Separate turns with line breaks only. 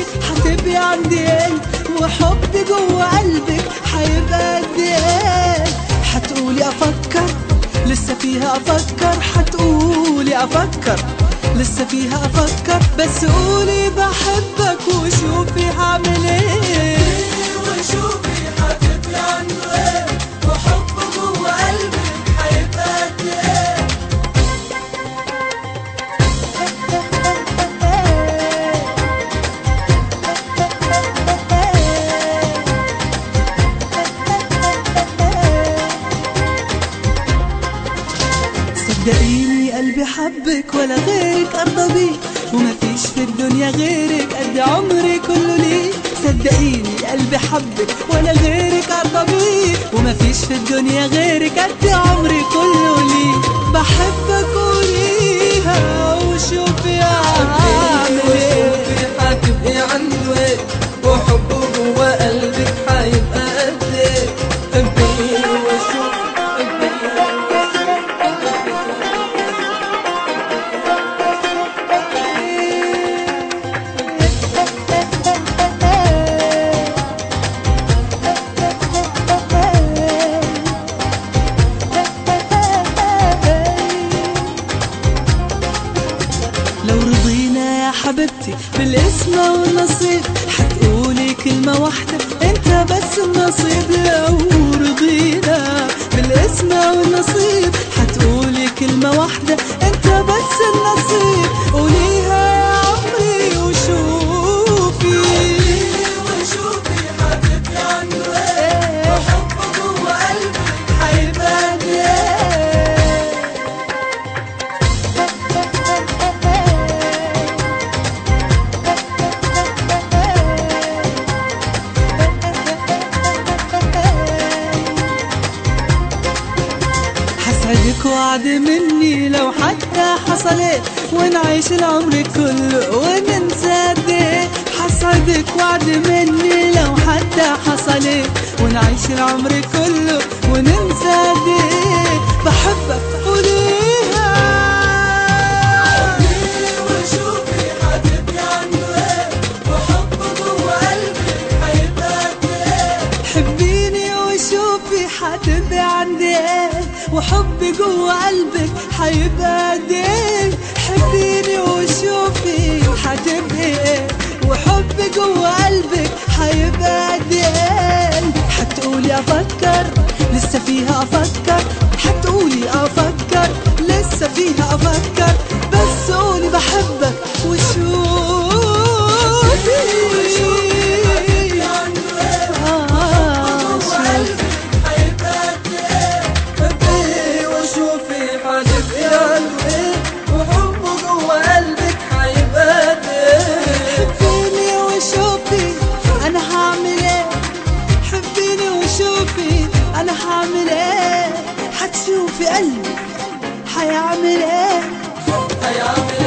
حتبقي عندي ايه وحبي جوه قلبك حيبقى قد ايه حتقولي افكر لسه فيها افكر حتقولي افكر لسه فيها افكر بس قولي بحبك وشوفي هعمل ايه وشوفي حتبقي عنده ايه وحبه جوه قلبك حيبقى قد ايه صدقيني قلبي حبك ولا غيرك ارضى بيه ومفيش في الدنيا غيرك قد عمري كله ليه صدقيني قلبي حبك ولا غيرك ارضى بيه ومفيش في الدنيا غيرك قد عمري كله ليه بحبك قوليها وشوفي اعمل ايه
وشوفي حتبقي عنده ايه وحبه جوا قلبك حيبقى قد ايه حبيني وشوفي حبيني
لو رضينا يا حبيبتي بالاسم والنصيب حتقولي كلمة واحدة انت بس النصيب لو رضينا بالاسم والنصيب حتقولي كلمة واحدة انت بس النصيب قوليها يا عمري وشوفي وشوفي حبيبتي عنده ايه وحبه جوه قلبك حيبقى قد ايه حسعدك وعد مني لو حتى حصلت ونعيش العمر كله وننسى قد ايه حسعدك وعد مني لو حتى حصلت ونعيش العمر كله وننسى قد ايه بحبك قوليها وشوفي حبيبي عنده ايه وحبه جوه قلبك هيبقى قد ايه حبيني وشوفي حتبقي عندي ايه وحبي جوه قلبك حيبقى قد ايه حبيني وشوفي حتبقي ايه وحبي جوه قلبك حيبقى قد ايه حتقولي افكر لسه فيها افكر حتقولي افكر لسه فيها افكر بس قولي بحبك وشوفي آه، شوفي
حبيني وشوفي حتبقي عنده ايه وحبه جوا قلبك حيبقى قد ايه
حبيني وشوفي انا هعمل ايه حبيني وشوفي انا هعمل ايه حتشوفي قلبي حيعمل ايه
هيعمل